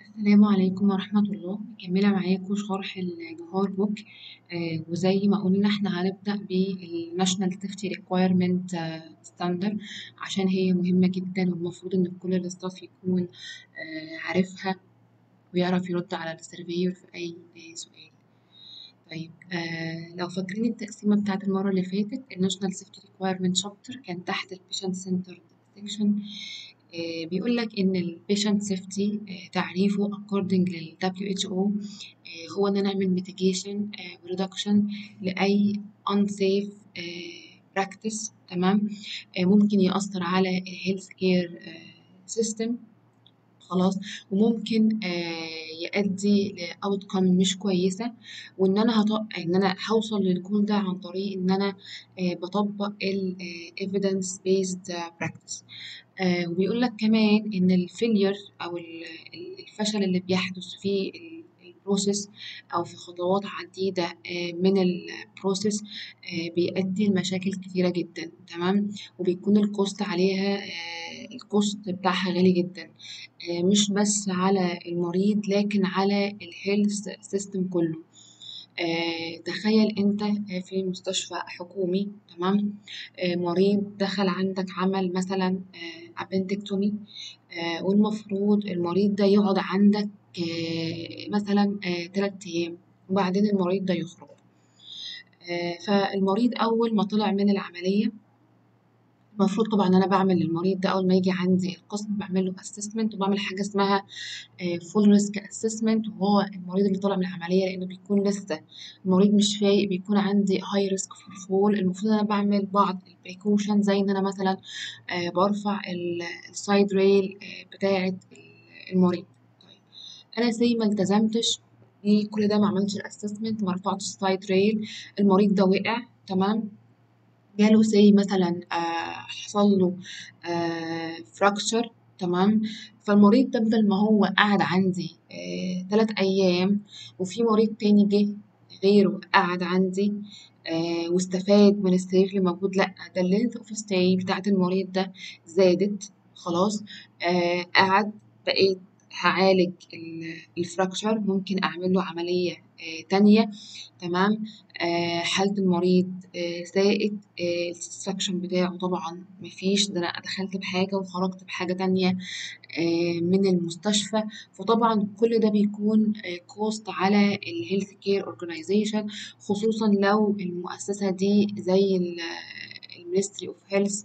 السلام عليكم ورحمة الله مكملة معاكم شرح الجهار بوك آه وزي ما قلنا احنا هنبدأ بالناشونال سيفتي ريكويرمنت ستاندر عشان هي مهمة جدا والمفروض ان كل الاستاف يكون آه عارفها ويعرف يرد على السيرفيور في أي سؤال طيب آه لو فاكرين التقسيمة بتاعت المرة اللي فاتت الناشونال سيفتي ريكويرمنت شابتر كان تحت البيشنت سنتر سيكشن آه، بيقول لك إن ال patient safety آه، تعريفه according لل WHO آه، هو إن نعمل mitigation و reduction لأي unsafe practice تمام ممكن يأثر على ال health care system خلاص وممكن يؤدي ل outcome مش كويسة وإن أنا هط... إن أنا هوصل للجول ده عن طريق إن أنا بطبق ال evidence based practice وبيقول لك كمان إن الفيلير أو الفشل اللي بيحدث في البروسيس أو في خطوات عديدة من البروسيس بيؤدي لمشاكل كتيرة جدا تمام وبيكون الكوست عليها الكوست بتاعها غالي جدا مش بس على المريض لكن على الهيلث سيستم كله آه تخيل انت في مستشفى حكومي تمام آه مريض دخل عندك عمل مثلا آه ابندكتومي والمفروض المريض ده يقعد عندك مثلا تلات ايام وبعدين المريض ده يخرج فالمريض اول ما طلع من العمليه المفروض طبعا انا بعمل للمريض ده اول ما يجي عندي القسم بعمل له اسسمنت وبعمل حاجه اسمها فول ريسك اسسمنت وهو المريض اللي طالع من العمليه لانه بيكون لسه المريض مش فايق بيكون عندي هاي ريسك فور فول المفروض انا بعمل بعض البريكوشن زي ان انا مثلا برفع السايد ريل بتاعه المريض طيب انا زي ما التزمتش كل ده ما عملتش الاسسمنت ما رفعتش السايد ريل المريض ده وقع تمام جاله سي مثلا آه حصل له آه فراكشر تمام فالمريض ده بدل ما هو قعد عندي آه تلات أيام وفي مريض تاني جه غيره قعد عندي آه واستفاد من السرير اللي موجود لأ ده اللينث اوف ستاي بتاعت المريض ده زادت خلاص آه قعد بقيت هعالج الفراكشر ممكن أعمل له عملية آه تانية تمام آه حالة المريض آه زائد السكشن بتاعه طبعا مفيش ده أنا دخلت بحاجة وخرجت بحاجة تانية من المستشفى فطبعا كل ده بيكون كوست على الهيلث كير اورجانيزيشن خصوصا لو المؤسسة دي زي المينستري اوف هيلث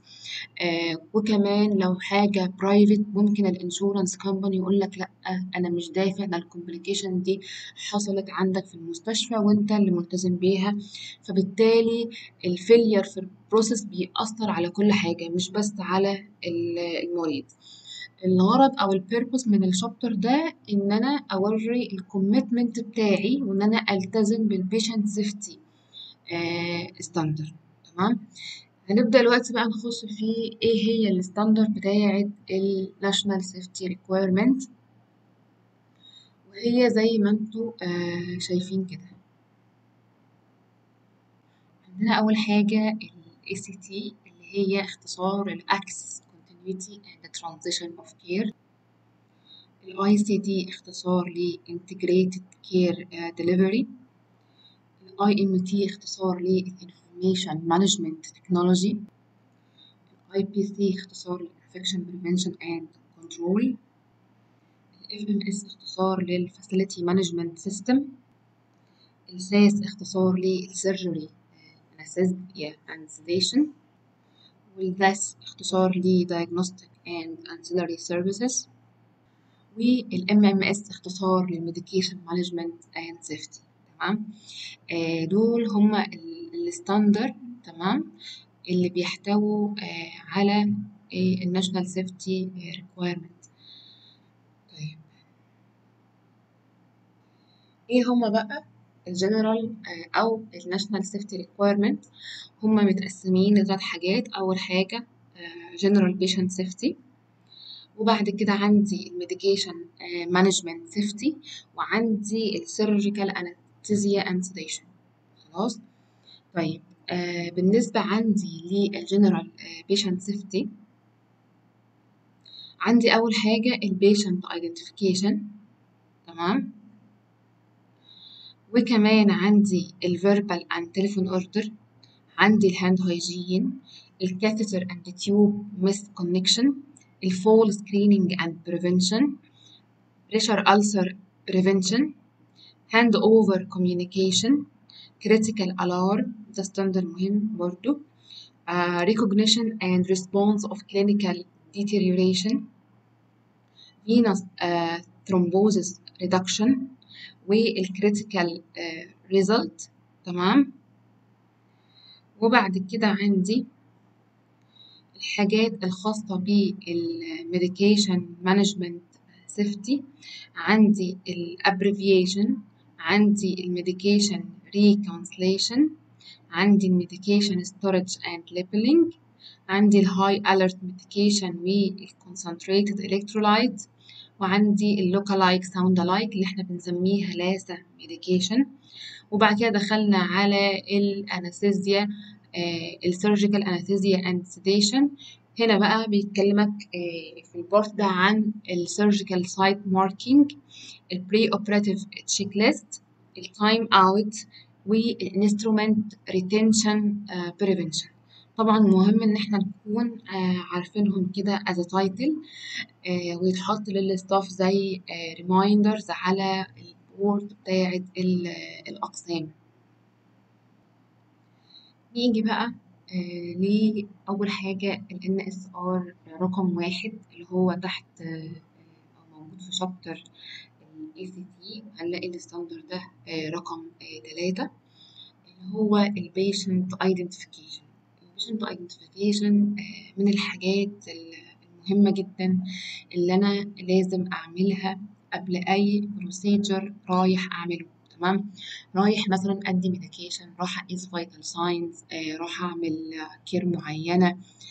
وكمان لو حاجه برايفت ممكن الانشورنس كومباني يقول لك لا انا مش دافع ده الكومبليكيشن دي حصلت عندك في المستشفى وانت اللي ملتزم بيها فبالتالي الفيلير في البروسيس بيأثر على كل حاجه مش بس على المريض الغرض او البيربوس من الشابتر ده ان انا اوري الكوميتمنت بتاعي وان انا التزم بالبيشنت سيفتي ستاندرد تمام هنبدأ دلوقتي بقى نخش في ايه هي الستاندرد بتاعة الناشونال سيفتي ريكويرمنت وهي زي ما انتوا آه شايفين كده عندنا أول حاجة ال ACT اللي هي اختصار ال Access Continuity and Transition of Care ال ICD اختصار ل Integrated Care Delivery ال IMT اختصار ل Information Management Technology IPC اختصار ل Infection Prevention and Control FMS اختصار لل Facility Management System SAS اختصار لل Surgery Anesthesia and Sedation والDAS اختصار ل Diagnostic and Ancillary Services وال MMS اختصار لل Medication Management and Safety تمام آه دول هما الستاندرد تمام اللي بيحتووا آه على الناشونال سيفتي ريكويرمنت طيب ايه هما بقى الجنرال آه او الناشونال سيفتي ريكويرمنت هما متقسمين لثلاث حاجات اول حاجه جنرال بيشنت سيفتي وبعد كده عندي الميديكيشن مانجمنت سيفتي وعندي السيرجيكال انستيزيا اند سيديشن خلاص طيب آه بالنسبة عندي للجنرال بيشنت سيفتي عندي أول حاجة البيشنت ايدنتيفيكيشن تمام وكمان عندي الفيربال اند تليفون اوردر عندي الهاند هايجين الكاثيتر اند تيوب ميس كونكشن الفول سكرينينج اند بريفنشن بريشر ألسر بريفنشن هاند اوفر كوميونيكيشن critical alarm ده ستاندر مهم برضو uh, recognition and response of clinical deterioration venous uh, thrombosis reduction والcritical uh, result تمام وبعد كده عندي الحاجات الخاصة بالميديكيشن مانجمنت سيفتي عندي الابريفيشن عندي الميديكيشن ريكونسليشن عندي الميديكيشن ستورج اند ليبلينج عندي الهاي اليرت ميديكيشن والكونسنتريتد الكترولايت وعندي اللوكالايك ساوند لايك اللي احنا بنسميها لاسا ميديكيشن وبعد كده دخلنا على الانستيزيا السيرجيكال انستيزيا اند سيديشن هنا بقى بيتكلمك في البارت ده عن السيرجيكال سايت ماركينج البري اوبراتيف تشيك ليست التايم اوت والانسترومنت ريتنشن بريفنشن طبعا مهم ان احنا نكون عارفينهم كده از تايتل ويتحط للستاف زي ريمايندرز على البورد بتاعه الاقسام نيجي بقى آه لأول حاجة ال NSR رقم واحد اللي هو تحت آه أو موجود في شابتر ال ACT وهنلاقي الستاندر ده آه رقم تلاتة اللي هو ال Patient Identification ال Patient Identification من الحاجات المهمة جدا اللي أنا لازم أعملها قبل أي بروسيجر رايح أعمله تمام رايح مثلا ادي ميديكيشن راح اقيس فيتال ساينز آه راح اعمل كير معينه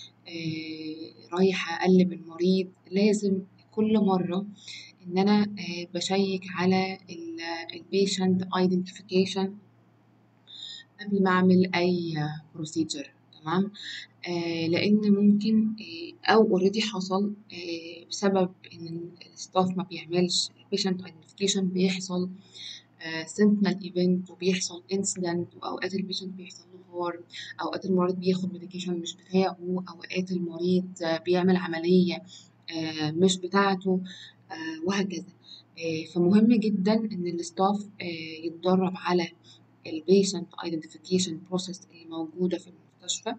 آه رايح اقلب المريض لازم كل مره ان انا آه بشيك على البيشنت ايدنتيفيكيشن قبل ما اعمل اي بروسيجر تمام آه لان ممكن آه او اوريدي حصل آه بسبب ان الستاف ما بيعملش البيشنت ايدنتيفيكيشن بيحصل سنتنال ايفنت وبيحصل انسيدنت واوقات البيشنت بيحصل له هارم اوقات المريض بياخد ميديكيشن مش بتاعه اوقات المريض بيعمل عمليه مش بتاعته وهكذا فمهم جدا ان الستاف يتدرب على البيشنت ايدنتيفيكيشن بروسيس اللي موجوده في المستشفى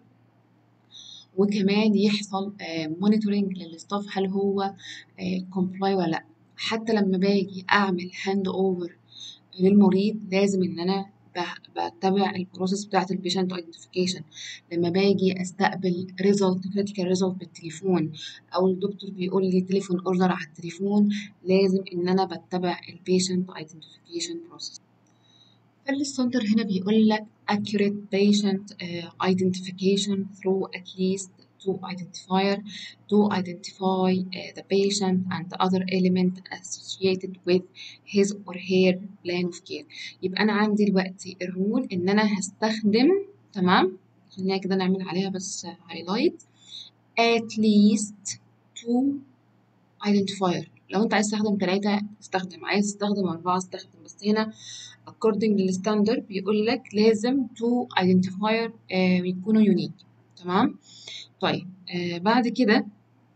وكمان يحصل مونيتورنج للستاف هل هو كومبلاي ولا لا حتى لما باجي اعمل هاند اوفر للمريض لازم ان انا بتبع البروسيس بتاعت البيشنت ايدنتيفيكيشن لما باجي استقبل ريزلت كريتيكال ريزلت بالتليفون او الدكتور بيقول لي تليفون اوردر على التليفون لازم ان انا بتبع البيشنت ايدنتيفيكيشن بروسيس فالستاندر هنا بيقول لك accurate patient uh, identification through at least two identifier to identify uh, the patient and the other element associated with his or her plan of care يبقى أنا عندي دلوقتي الرول إن أنا هستخدم تمام خلينا كده نعمل عليها بس highlight at least two identifier لو أنت عايز تستخدم تلاتة استخدم عايز تستخدم أربعة استخدم بس هنا according للستاندرد بيقول لك لازم two identifier uh, يكونوا unique تمام طيب آه بعد كده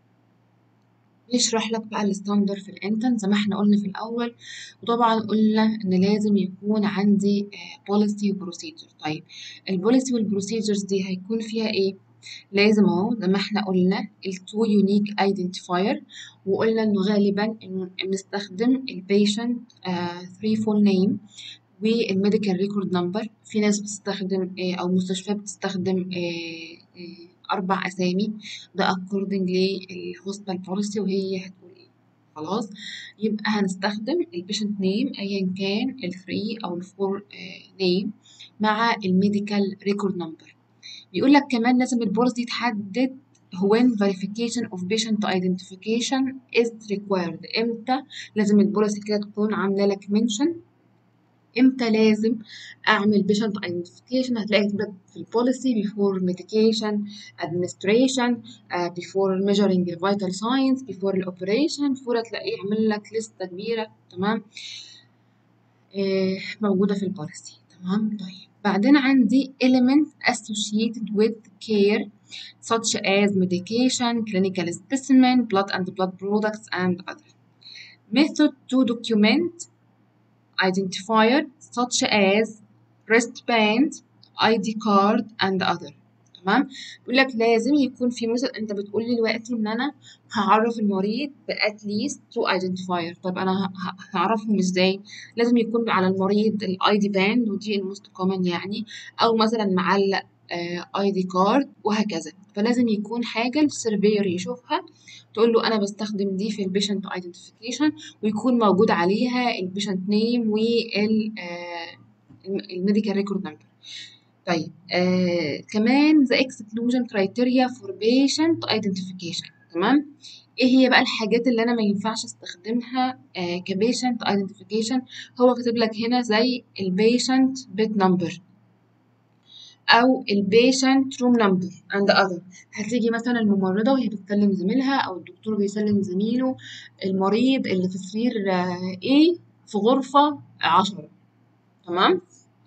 يشرح لك بقى الستاندر في الانتن زي ما احنا قلنا في الاول وطبعا قلنا ان لازم يكون عندي بوليسي وبروسيجر طيب البوليسي والبروسيجرز دي هيكون فيها ايه لازم اهو زي ما احنا قلنا التو يونيك ايدنتيفاير وقلنا انه غالبا بنستخدم البيشنت 3 فول نيم والميديكال ريكورد نمبر في ناس بتستخدم او مستشفيات بتستخدم اربع اسامي ده according للهوستال بوليسي وهي هتقول ايه خلاص يبقى هنستخدم البيشنت نيم ايا كان الثري او الفور نيم مع الميديكال ريكورد نمبر بيقول لك كمان لازم البوليسي تحدد when verification of patient identification is required امتى لازم البوليسي كده تكون عامله لك منشن امتى لازم اعمل patient identification هتلاقي كده في البوليسي before medication administration uh, before measuring the vital signs before الاوبريشن before هتلاقيه يعمل لك لستة كبيرة تمام آه موجودة في البوليسي تمام طيب بعدين عندي element associated with care such as medication clinical specimen blood and blood products and other method to document identifier such as wristband, ID card and other تمام بيقول لك لازم يكون في مثلا انت بتقول لي دلوقتي ان انا هعرف المريض بات ليست تو ايدنتيفاير طب انا هعرفهم ازاي لازم يكون على المريض الاي دي باند ودي الموست كومن يعني او مثلا معلق اي دي كارد وهكذا فلازم يكون حاجه السيرفير يشوفها تقول له انا بستخدم دي في البيشنت ايدنتيفيكيشن ويكون موجود عليها البيشنت نيم وال الميديكال ريكورد نمبر طيب آه كمان the exclusion criteria for patient identification تمام ايه هي بقى الحاجات اللي انا ما ينفعش استخدمها آه كبيشنت identification هو كاتب لك هنا زي البيشنت بيت نمبر او البيشنت روم نمبر اند اذر هتيجي مثلا الممرضه وهي بتكلم زميلها او الدكتور بيسلم زميله المريض اللي في سرير ايه في غرفه عشرة تمام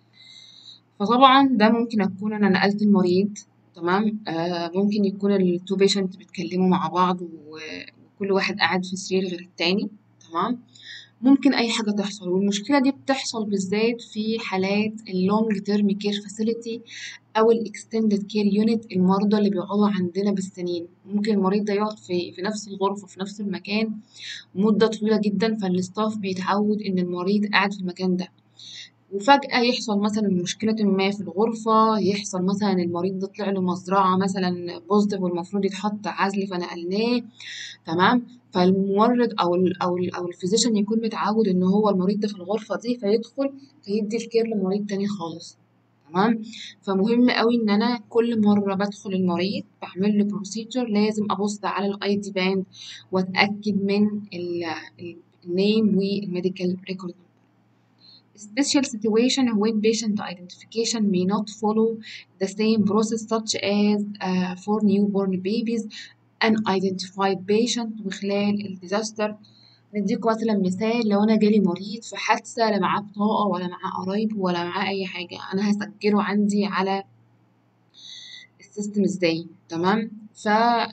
فطبعا ده ممكن اكون انا نقلت المريض تمام آه ممكن يكون التو بيشنت بيتكلموا مع بعض وكل واحد قاعد في سرير غير التاني تمام ممكن اي حاجه تحصل والمشكله دي بتحصل بالذات في حالات اللونج تيرم كير فاسيلتي او الاكستندد كير يونت المرضى اللي بيقعدوا عندنا بالسنين ممكن المريض ده يقعد في في نفس الغرفه في نفس المكان مده طويله جدا فالستاف بيتعود ان المريض قاعد في المكان ده وفجأة يحصل مثلا مشكلة ما في الغرفة يحصل مثلا المريض ده طلع له مزرعة مثلا بوزيتيف والمفروض يتحط عزل فنقلناه تمام فالممرض أو ال أو ال أو الفيزيشن يكون متعود إن هو المريض ده في الغرفة دي فيدخل فيدي الكير لمريض تاني خالص تمام فمهم قوي ان انا كل مره بدخل المريض بعمل له بروسيجر لازم ابص على الاي دي باند واتاكد من النيم والميديكال ريكورد special situation when patient identification may not follow the same process such as uh, for newborn babies unidentified patient وخلال الديزاستر نديكم مثلا مثال لو انا جالي مريض في حادثه لا معاه بطاقه ولا معاه قرايبه ولا معاه اي حاجه انا هسجله عندي على السيستم ازاي تمام ف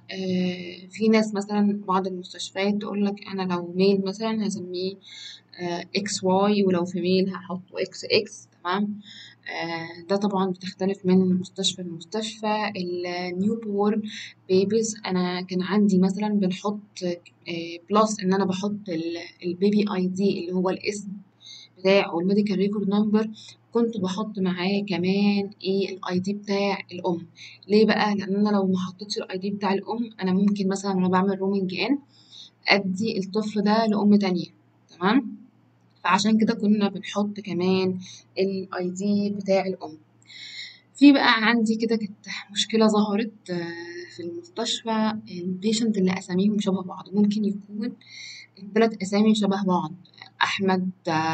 في ناس مثلا بعض المستشفيات تقول لك انا لو ميل مثلا هسميه اكس واي ولو فيميل هحطه اكس اكس تمام آه ده طبعا بتختلف من مستشفى لمستشفى النيو بورن بيبيز انا كان عندي مثلا بنحط آه بلس ان انا بحط البيبي اي دي اللي هو الاسم بتاعه والميديكال ريكورد نمبر كنت بحط معاه كمان ايه الاي دي بتاع الام ليه بقى لان انا لو ما حطيتش الاي دي بتاع الام انا ممكن مثلا وانا بعمل رومينج ان ادي الطفل ده لام تانية تمام فعشان كده كنا بنحط كمان الاي دي بتاع الام في بقى عندي كده كانت مشكله ظهرت في المستشفى البيشنت اللي اساميهم شبه بعض ممكن يكون الثلاث اسامي شبه بعض احمد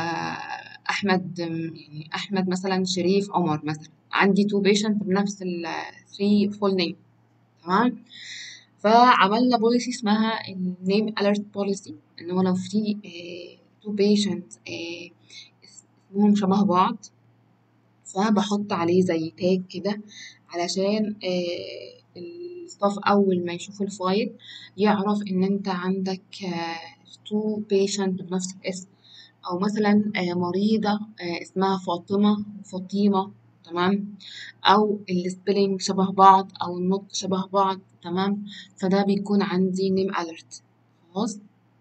احمد يعني احمد مثلا شريف عمر مثلا عندي تو بيشنت بنفس الثري فول نيم تمام فعملنا بوليسي اسمها النيم اليرت بوليسي ان هو لو في تو بيشنت اسمهم شبه بعض فبحط عليه زي تاج كده علشان الستاف اول ما يشوف الفايل يعرف ان انت عندك تو بيشنت بنفس الاسم او مثلا مريضة اسمها فاطمة فاطمة تمام او السبيلنج شبه بعض او النطق شبه بعض تمام فده بيكون عندي نيم اليرت خلاص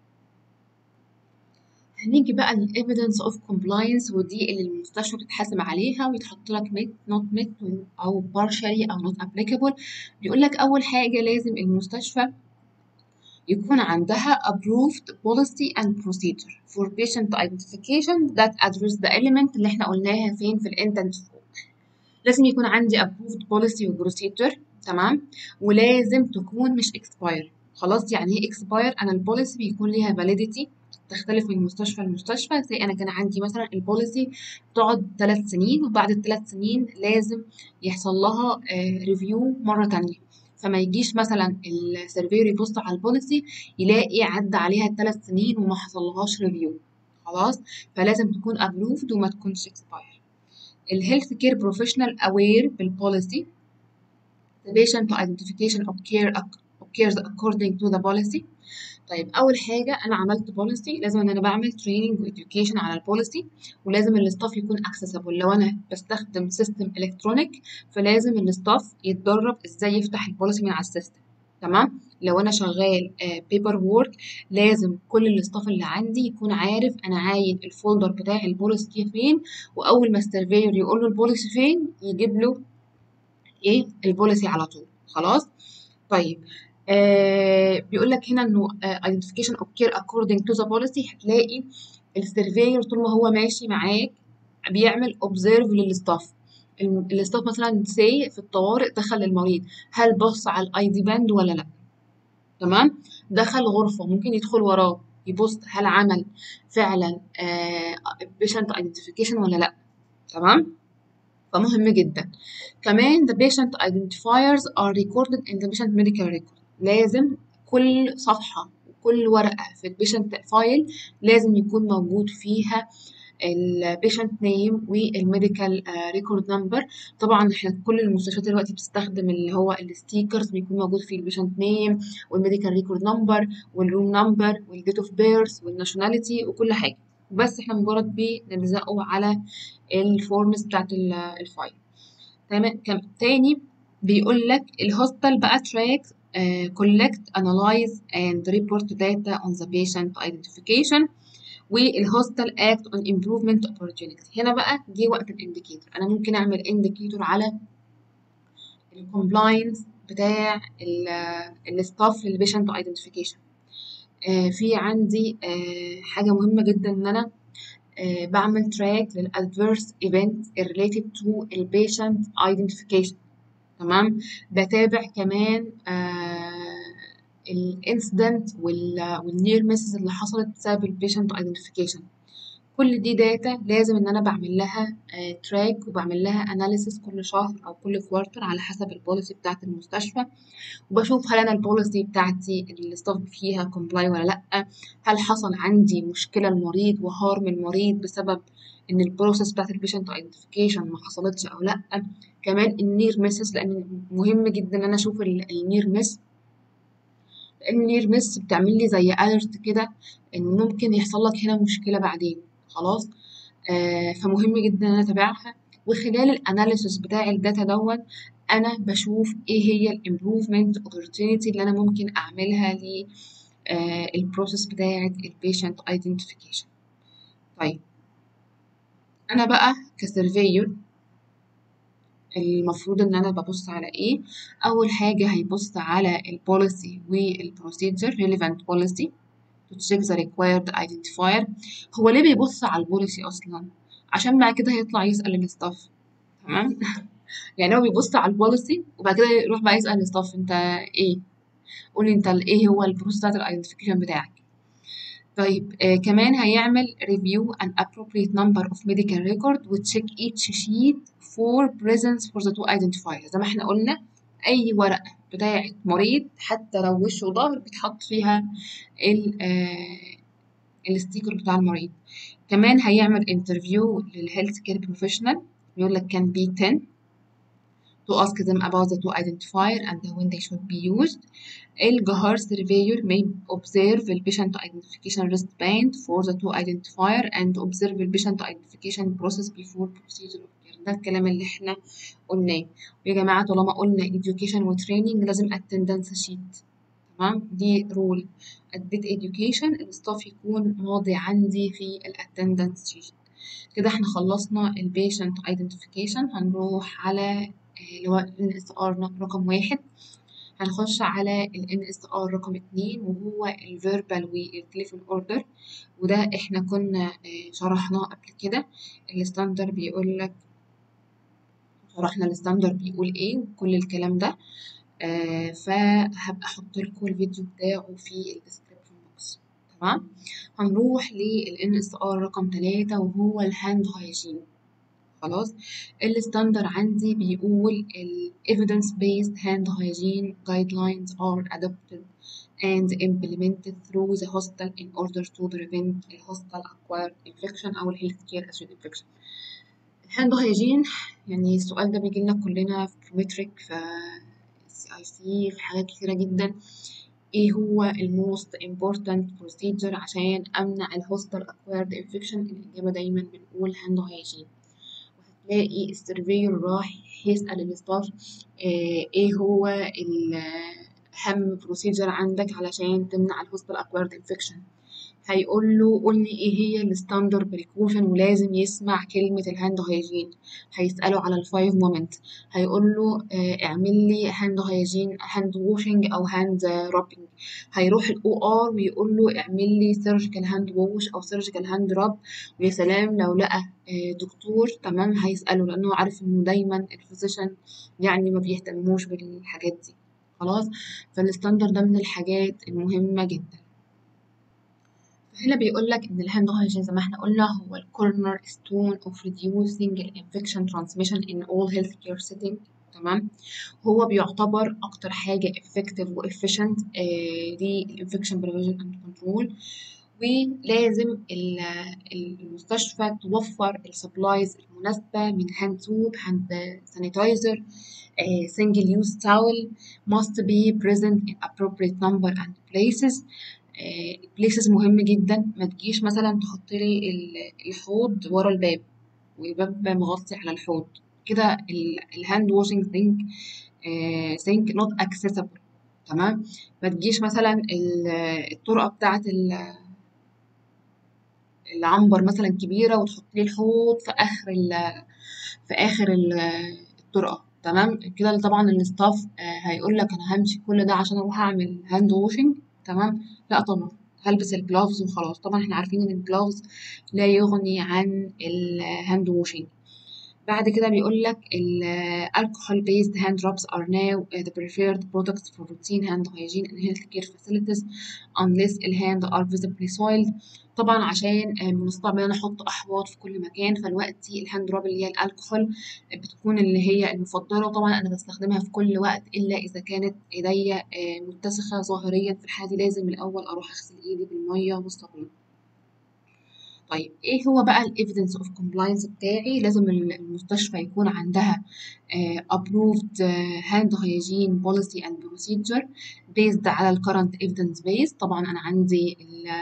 هنيجي بقى للايفيدنس اوف كومبلاينس ودي اللي المستشفى بتتحاسب عليها ويتحط لك ميت نوت ميت او بارشالي او نوت ابليكابل بيقول لك اول حاجه لازم المستشفى يكون عندها approved policy and procedure for patient identification that address the element اللي احنا قلناها فين في الانتنت لازم يكون عندي approved policy و procedure تمام ولازم تكون مش expire خلاص يعني ايه expire انا البوليسي بيكون ليها validity تختلف من مستشفى لمستشفى زي انا كان عندي مثلا البوليسي تقعد ثلاث سنين وبعد الثلاث سنين لازم يحصل لها ريفيو مرة تانية فما يجيش مثلا السيرفير يبص على البوليسي يلاقي عدى عليها الثلاث سنين وما حصلهاش ريفيو خلاص فلازم تكون ابروفد وما تكونش اكسباير الهيلث كير بروفيشنال اوير بالبوليسي the patient identification occur occurs according to the policy طيب اول حاجه انا عملت بوليسي لازم ان انا بعمل تريننج واديوكيشن على البوليسي ولازم الستاف يكون اكسسبل لو انا بستخدم سيستم الكترونيك فلازم الستاف يتدرب ازاي يفتح البوليسي من على السيستم تمام لو انا شغال بيبر وورك لازم كل الستاف اللي عندي يكون عارف انا عاين الفولدر بتاع البوليسي فين واول ما السيرفير يقول له البوليسي فين يجيب له ايه البوليسي على طول خلاص طيب آه بيقول لك هنا انه آه identification occur according to the policy هتلاقي السيرفير طول ما هو ماشي معاك بيعمل observe للستاف الستاف مثلا سي في الطوارئ دخل المريض هل بص على الاي دي باند ولا لا تمام دخل غرفه ممكن يدخل وراه يبص هل عمل فعلا بيشنت uh, ايدنتيفيكيشن ولا لا تمام فمهم جدا كمان the patient identifiers are recorded in the patient medical record لازم كل صفحة وكل ورقة في البيشنت فايل لازم يكون موجود فيها البيشنت نيم والميديكال ريكورد نمبر طبعا احنا كل المستشفيات دلوقتي بتستخدم اللي هو الستيكرز بيكون موجود فيه البيشنت نيم والميديكال ريكورد نمبر والروم نمبر والديت اوف بيرث والناشوناليتي وكل حاجه بس احنا مجرد بنلزقه على الفورمز بتاعت الفايل تمام تاني بيقول لك الهوستل بقى تراك uh, collect analyze and report data on the patient identification والهوستل اكت اون امبروفمنت opportunities هنا بقى جه وقت الانديكيتور انا ممكن اعمل انديكيتور على الكومبلاينس بتاع الستاف للبيشنت ايدنتيفيكيشن في عندي آه حاجه مهمه جدا ان انا آه بعمل تراك للادفيرس ايفنت related to البيشنت ايدنتيفيكيشن تمام بتابع كمان آه الانسيدنت والنير ميسز اللي حصلت بسبب البيشنت ايدنتيفيكيشن كل دي داتا لازم ان انا بعمل لها تراك وبعمل لها اناليسيس كل شهر او كل كوارتر على حسب البوليسي بتاعه المستشفى وبشوف هل انا البوليسي بتاعتي الستاف فيها كومبلاي ولا لا هل حصل عندي مشكله المريض وهارم المريض بسبب ان البروسيس بتاعت البيشنت ايدنتيفيكيشن ما حصلتش او لا كمان النير ميسز لان مهم جدا ان انا اشوف النير ميس لان النير ميس بتعمل لي زي اليرت كده ان ممكن يحصل لك هنا مشكله بعدين خلاص آه فمهم جدا ان انا اتابعها وخلال الاناليسيس بتاع الداتا دوت انا بشوف ايه هي الامبروفمنت اوبورتونيتي اللي انا ممكن اعملها ل آه البروسيس بتاعه البيشنت ايدنتيفيكيشن طيب انا بقى كسيرفيور المفروض ان انا ببص على ايه اول حاجه هيبص على البوليسي والبروسيجر relevant policy to check the required identifier هو ليه بيبص على البوليسي اصلا عشان بعد كده هيطلع يسال الستاف تمام يعني هو بيبص على البوليسي وبعد كده يروح بقى يسال الستاف انت ايه قولي انت ايه هو البروسيس بتاعت الايدنتيفيكيشن بتاعك طيب آه كمان هيعمل review an appropriate number of medical record وتشيك each sheet for presence for the two identifiers زي ما احنا قلنا أي ورقة بتاعة مريض حتى لو وش وظهر بيتحط فيها ال آه الستيكر بتاع المريض كمان هيعمل انترفيو للهيلث كير بروفيشنال يقول لك can be 10 to ask them about the two identifier and when they should be used. الجهار surveyor may observe the patient identification wristband for the two identifier and observe the patient identification process before procedure of care. ده الكلام اللي احنا قلناه ويا جماعة طالما قلنا education و training لازم attendance sheet تمام دي رول اديت education الستاف يكون ماضي عندي في الاتندنس شيت كده احنا خلصنا البيشنت ايدنتيفيكيشن هنروح على اللي هو ال NSR رقم واحد هنخش على ال NSR رقم اتنين وهو ال verbal والتليفون اوردر وده احنا كنا شرحناه قبل كده الستاندر بيقول لك شرحنا الستاندر بيقول ايه وكل الكلام ده آه فهبقى احط لكم الفيديو بتاعه في الديسكريبشن بوكس تمام هنروح لل NSR رقم تلاتة وهو الهاند هايجين خلاص الستاندر عندي بيقول ال evidence based hand hygiene guidelines are adopted and implemented through the hospital in order to prevent the hospital acquired infection أو ال healthcare associated infection الهاند هايجين يعني السؤال ده بيجي لنا كلنا في مترك في سي اي سي في حاجات كتيرة جدا ايه هو الموست امبورتنت بروسيجر عشان امنع الهوستال اكوايرد انفكشن الاجابه دايما بنقول هاند هايجين وهتلاقي السيرفيور راح يسال الستاف ايه هو اهم بروسيجر عندك علشان تمنع الهوستال اكوايرد انفكشن هيقول له قول لي ايه هي الستاندر بريكوشن ولازم يسمع كلمة الهاند هايجين هيسأله على الفايف مومنت هيقول له اه اعمل لي هاند هايجين هاند واشنج او هاند رابنج هيروح الاو ار ويقول له اعمل لي سيرجيكال هاند ووش او سيرجيكال هاند راب ويا سلام لو لقى اه دكتور تمام هيسأله لانه عارف انه دايما الفيزيشن يعني ما بيهتموش بالحاجات دي خلاص فالستاندر ده من الحاجات المهمة جدا هنا بيقول لك ان الهاند هايجين زي ما احنا قلنا هو الكورنر ستون اوف reducing الانفكشن transmission in all healthcare setting تمام هو بيعتبر اكتر حاجه effective و efficient آه للانفكشن prevention and control ولازم المستشفى توفر السبلايز المناسبة من هاند سوب هاند سانيتايزر single use towel must be present in appropriate number and places بليسز مهم جدا ما تجيش مثلا تحط لي الحوض ورا الباب والباب مغطي على الحوض كده الهاند واشنج سينك سينك نوت اكسسبل تمام ما تجيش مثلا الطرقه بتاعه العنبر مثلا كبيره وتحط لي الحوض في اخر في اخر الطرقه تمام كده طبعا الستاف هيقول لك انا همشي كل ده عشان اروح اعمل هاند واشنج تمام لا طبعا هلبس الجلافز وخلاص طبعا احنا عارفين ان الجلافز لا يغني عن الهاند واشنج بعد كده بيقول لك ال alcohol based hand drops are now the preferred products for routine hand hygiene and healthcare facilities unless الهاند are visibly soiled طبعا عشان من الصعب ان انا احط احواض في كل مكان فالوقتي الهاند دروب اللي هي الالكحول بتكون اللي هي المفضله وطبعا انا بستخدمها في كل وقت الا اذا كانت ايديا متسخه ظاهريا في الحالة دي لازم الاول اروح اغسل ايدي بالميه والصابون طيب ايه هو بقى الايفيدنس اوف كومبلاينس بتاعي لازم المستشفى يكون عندها ابروفد هاند هايجين بوليسي اند بروسيجر بيزد على الكرنت ايفيدنس بيز طبعا انا عندي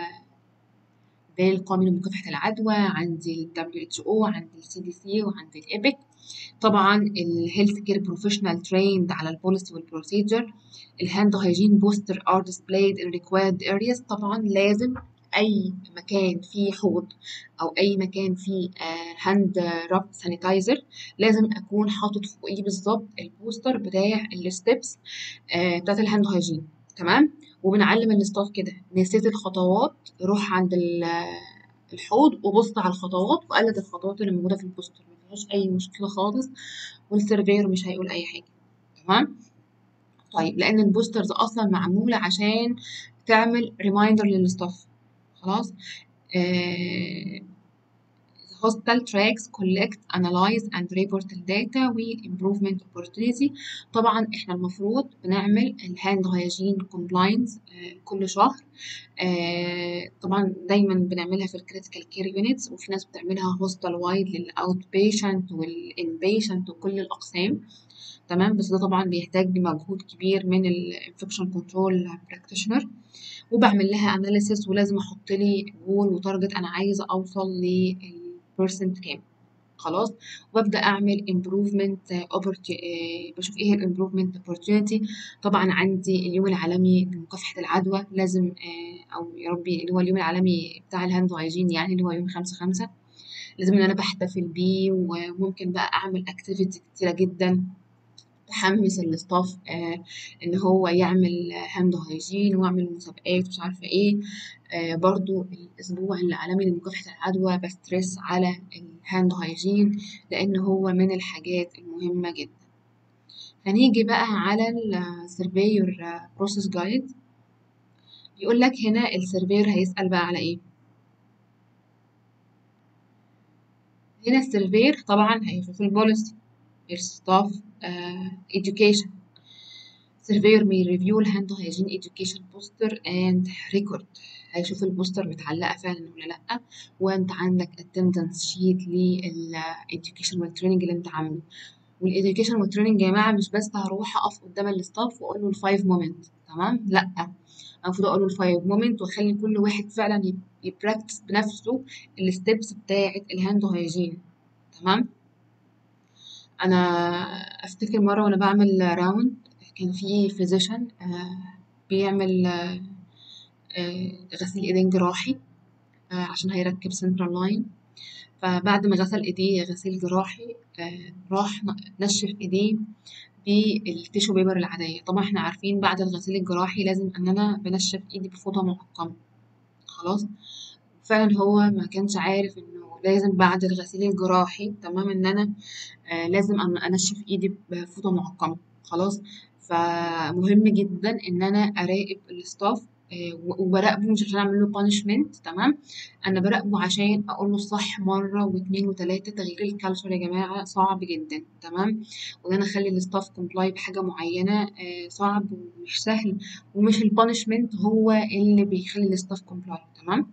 القومي لمكافحة العدوى عندي ال WHO عندي ال CDC وعندي الإبك طبعا الهيلث كير بروفيشنال تريند على البوليسي والبروسيجر الهاند هايجين بوستر ار displayed in required areas طبعا لازم اي مكان فيه حوض او اي مكان فيه هاند راب سانيتايزر لازم اكون حاطط فوقيه بالظبط البوستر بتاع الستبس بتاعت الهاند هايجين تمام وبنعلم الستاف كده نسيت الخطوات روح عند الحوض وبص على الخطوات وقلد الخطوات اللي موجوده في البوستر ما فيهاش اي مشكله خالص والسيرفير مش هيقول اي حاجه تمام طيب لان البوسترز اصلا معموله عشان تعمل ريمايندر للستاف خلاص آه hospital tracks collect analyze and report الداتا و improvement opportunity طبعا احنا المفروض بنعمل الهاند هايجين compliance آه كل شهر آه طبعا دايما بنعملها في الكريتيكال كير يونتس وفي ناس بتعملها هوستال وايد للاوت بيشنت والان بيشنت وكل الاقسام تمام بس ده طبعا بيحتاج مجهود كبير من الانفكشن كنترول براكتيشنر وبعمل لها اناليسيس ولازم احط لي جول وتارجت انا عايزه اوصل للبرسنت كام خلاص وابدا اعمل امبروفمنت بشوف ايه الامبروفمنت اوبورتيونيتي طبعا عندي اليوم العالمي لمكافحه العدوى لازم او يا ربي اللي هو اليوم العالمي بتاع الهاند هايجين يعني اللي هو يوم خمسة خمسة لازم ان انا بحتفل بيه وممكن بقى اعمل اكتيفيتي كتيره جدا تحمس الستاف آه ان هو يعمل هاند هايجين ويعمل مسابقات مش عارفه ايه آه برضو الاسبوع العالمي لمكافحه العدوى بسترس على الهاند هايجين لان هو من الحاجات المهمه جدا هنيجي بقى على السيرفيور بروسيس جايد بيقول لك هنا السيرفير هيسأل بقى على ايه هنا السيرفير طبعا هيشوف البوليسي الستاف education surveyor may review الهاند hygiene education poster and record هيشوف البوستر متعلقة فعلا ولا لأ وانت عندك attendance sheet لل education والتريننج اللي انت عامله والeducation والتريننج يا جماعة مش بس هروح أقف قدام الستاف وأقول له الفايف مومنت تمام لأ المفروض أقول له الفايف مومنت وأخلي كل واحد فعلا يبراكتس بنفسه الستبس بتاعة الهاند هايجين تمام انا افتكر مره وانا بعمل راوند كان في فيزيشن بيعمل آه، آه، غسيل ايدين جراحي آه، عشان هيركب سنترال لاين فبعد ما غسل ايديه غسيل جراحي راح نشف ايديه بالتيشو بيبر العاديه طبعا احنا عارفين بعد الغسيل الجراحي لازم ان انا بنشف ايدي بفوطه معقمه خلاص فعلا هو ما كانش عارف انه لازم بعد الغسيل الجراحي تمام ان انا آه لازم أن- انشف ايدي بفوطه معقمه خلاص فمهم جدا ان انا اراقب الستاف آه، و- وبراقبه مش عشان اعمل له بانشمنت تمام انا براقبه عشان اقول له الصح مره واثنين وثلاثه تغيير الكالتشر يا جماعه صعب جدا تمام وان انا اخلي الستاف كومبلاي بحاجه معينه آه، صعب ومش سهل ومش البانشمنت هو اللي بيخلي الستاف كومبلاي تمام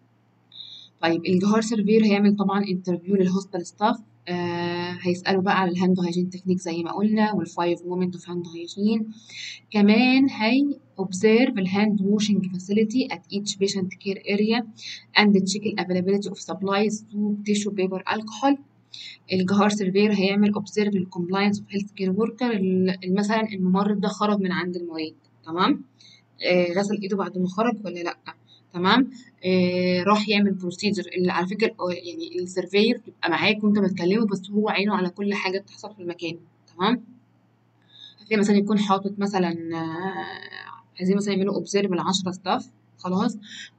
طيب الجهار سيرفير هيعمل طبعا انترفيو للهوستل ستاف آه هيسألوا بقى على الهاند هايجين تكنيك زي ما قلنا والفايف مومنت اوف هاند هايجين كمان هي observe الهاند washing facility at each patient care area and check the availability of supplies to tissue paper alcohol الجهار سيرفير هيعمل observe ال compliance of healthcare worker ال- مثلا الممرض ده خرج من عند المريض تمام آه غسل ايده بعد ما خرج ولا لا تمام آه راح يعمل بروسيجر اللي على فكره آه، يعني السيرفير بيبقى معاك وانت بتكلمه بس هو عينه على كل حاجه بتحصل في المكان تمام هتلاقي مثلا يكون حاطط مثلا آه، عايزين مثلا يعملوا اوبزيرف العشرة ستاف خلاص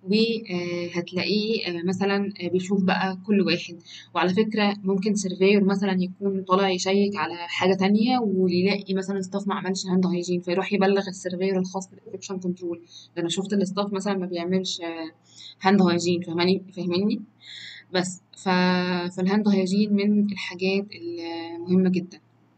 وهتلاقيه مثلا آه، بيشوف بقى كل واحد وعلى فكرة ممكن سيرفيور مثلا يكون طالع يشيك على حاجة تانية ويلاقي مثلا ستاف ما عملش هاند هايجين فيروح يبلغ السيرفيور الخاص بالانفكشن كنترول ده انا شفت الستاف مثلا ما بيعملش هاند هايجين فاهماني فاهميني بس ف... فالهاند هايجين من الحاجات المهمة جدا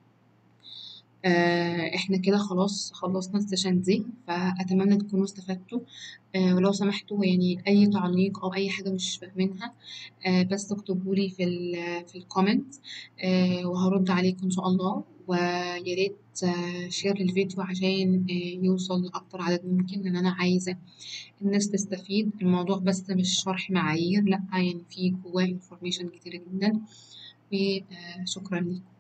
آه، احنا كده خلاص خلصنا السيشن دي فأتمنى تكونوا استفدتوا آه، ولو سمحتوا يعني أي تعليق أو أي حاجة مش فاهمينها آه، بس اكتبولي في ال في الكومنت وهرد عليكم إن شاء الله ويا ريت شير الفيديو عشان آه، يوصل لأكتر عدد ممكن لأن أنا عايزة الناس تستفيد الموضوع بس مش شرح معايير لأ يعني في جواه انفورميشن كتيرة جدا وشكرا لكم